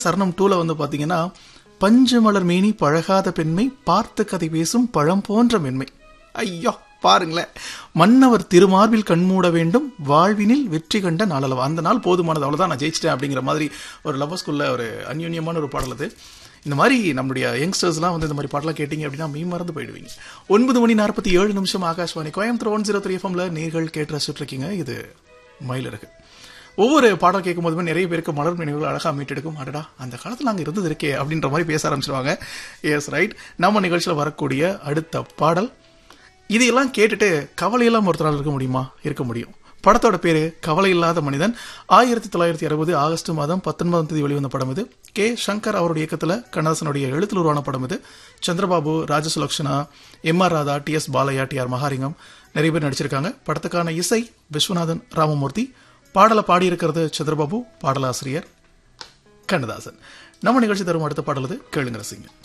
சரணம் டூல வந்து பாத்தீங்கன்னா பஞ்சு மலர் மேனி பழகாத பெண்மை பார்த்து கதை பேசும் பழம் போன்ற மென்மை ஐயோ பாருங்களேன் மன்னவர் திருமார்பில் கண்மூட வேண்டும் வாழ்வினில் வெற்றி கண்ட நாளளவா அந்த நாள் போதுமானது அவ்வளவுதான் நான் ஜெயிச்சிட்டேன் அப்படிங்கிற மாதிரி ஒரு லவ் ஸ்கூல்ல ஒரு அந்யோன்யமான ஒரு பாடல் அது இந்த மாதிரி நம்மளுடைய யங்ஸ்டர்ஸ்லாம் வந்து இந்த மாதிரி பாட்டெல்லாம் கேட்டீங்க அப்படின்னா மீ மறந்து போயிடுவீங்க ஒன்பது மணி நாற்பத்தி ஏழு நிமிஷம் Akashvani Coimbatore one zero three எஃப்எம்ல நேர்கள் கேட்டு ரசிச்சுட்டு இருக்கீங்க இது மயிலிறகு ஒவ்வொரு பாடல் கேட்கும் போதுமே நிறைய பேருக்கு மலர் நினைவுகள் அழகா மீட்டெடுக்கும் அடடா அந்த காலத்துல அங்க இருந்தது இருக்கே அப்படின்ற மாதிரி பேச ஆரம்பிச்சிருவாங்க எஸ் ரைட் நம்ம நிகழ்ச்சியில வரக்கூடிய அடுத்த பாடல் இதையெல்லாம் கேட்டுட்டு கவலையெல்லாம் ஒருத்தரால் இருக்க முடியுமா இருக்க முடியும் படத்தோட பேரு கவலை இல்லாத மனிதன் ஆயிரத்தி தொள்ளாயிரத்தி அறுபது ஆகஸ்ட் மாதம் பத்தொன்பதாம் தேதி வெளிவந்த படம் இது கே சங்கர் அவருடைய இயக்கத்துல கண்ணதாசனுடைய எழுத்தில் உருவான படம் இது Chandrababu Rajasulochana M R Radha T S Balaiah T R Mahalingam நிறைய பேர் நடிச்சிருக்காங்க படத்துக்கான இசை விஸ்வநாதன் ராமமூர்த்தி பாடலை பாடியிருக்கிறது சந்திரபாபு பாடலாசிரியர் கண்ணதாசன் நம்ம நிகழ்ச்சி தரும் அடுத்த பாடல் இது கேளுங்க ரசிங்க